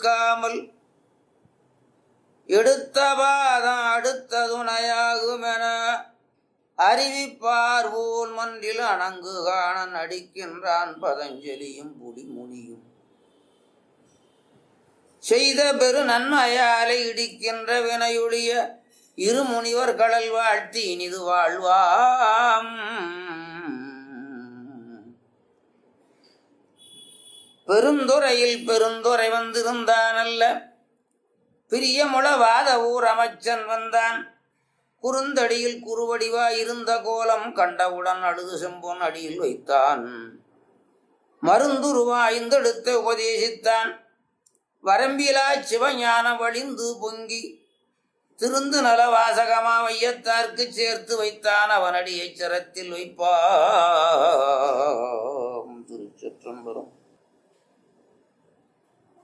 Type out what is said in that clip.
காமல் எடுத்த பாதம் அடுத்த துணையாகுமென அறிவிப்பார் போல் மன்றில் அணங்கு காண நடிக்கின்றான் பதஞ்சலியும் புலிமுனியும் செய்த பெரு நன்மையாலை இடிக்கின்ற வினையுடைய இருமுனிவர் கடல் வாழ்த்தி இனிது வாழ்வாம் பெருந்துறையில் பெருந்துறை வந்திருந்தானல்ல பிரியமுளவாத ஊர் அமைச்சன் வந்தான் குறுந்தடியில் குறுவடிவாய் இருந்த கோலம் கண்டவுடன் அழுது செம்பொன் அடியில் வைத்தான் மருந்துருவாய்ந்தெடுத்த உபதேசித்தான் வரம்பிலா சிவஞான வழிந்து பொங்கி திருந்து நல வாசகமா வையத்தார்க்கு சேர்த்து வைத்தான் அவனடியை சிரத்தில் வைப்பாம் திருச்சிற்றம்பலம்